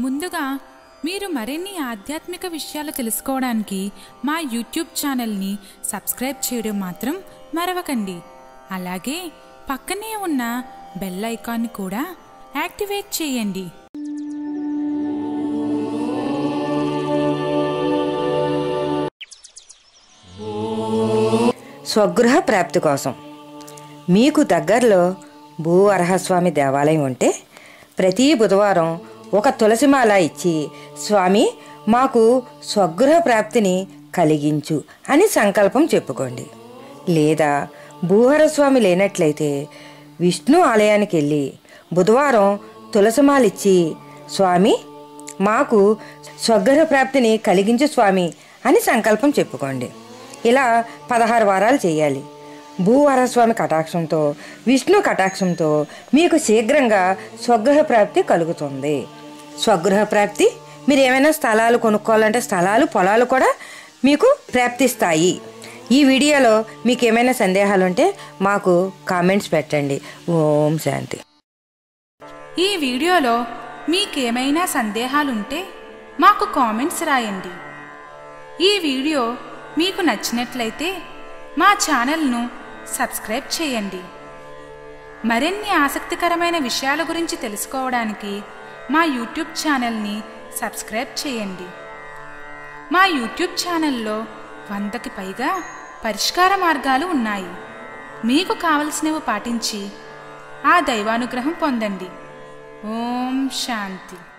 ముందుగా మీరు మరిన్ని ఆధ్యాత్మిక విషయాలు తెలుసుకోవడానికి మా యూట్యూబ్ ఛానల్ని సబ్స్క్రైబ్ చేయడం మాత్రం మరవకండి అలాగే పక్కనే ఉన్న బెల్ ఐకాన్ని కూడా యాక్టివేట్ చేయండి స్వగృహ ప్రాప్తి కోసం మీకు దగ్గరలో భూ అర్హస్వామి దేవాలయం ఉంటే ప్రతి బుధవారం ఒక తులసిమాల ఇచ్చి స్వామి మాకు స్వగృహ ప్రాప్తిని కలిగించు అని సంకల్పం చెప్పుకోండి లేదా భూహరస్వామి లేనట్లయితే విష్ణు ఆలయానికి వెళ్ళి బుధవారం తులసిమాలిచ్చి స్వామి మాకు స్వగృహ ప్రాప్తిని కలిగించు స్వామి అని సంకల్పం చెప్పుకోండి ఇలా పదహారు వారాలు చేయాలి భూవరస్వామి కటాక్షంతో విష్ణు కటాక్షంతో మీకు శీఘ్రంగా స్వగృహ ప్రాప్తి కలుగుతుంది స్వగృహ ప్రాప్తి మీరు ఏమైనా స్థలాలు కొనుక్కోవాలంటే స్థలాలు పొలాలు కూడా మీకు ప్రాప్తిస్తాయి ఈ వీడియోలో మీకు ఏమైనా సందేహాలు ఉంటే మాకు కామెంట్స్ పెట్టండి ఓం శాంతి ఈ వీడియోలో మీకేమైనా సందేహాలుంటే మాకు కామెంట్స్ రాయండి ఈ వీడియో మీకు నచ్చినట్లయితే మా ఛానల్ను సబ్స్క్రైబ్ చేయండి మరిన్ని ఆసక్తికరమైన విషయాల గురించి తెలుసుకోవడానికి మా యూట్యూబ్ ఛానల్ని సబ్స్క్రైబ్ చేయండి మా యూట్యూబ్ ఛానల్లో వందకి పైగా పరిష్కార మార్గాలు ఉన్నాయి మీకు కావలసినవి పాటించి ఆ దైవానుగ్రహం పొందండి ఓం శాంతి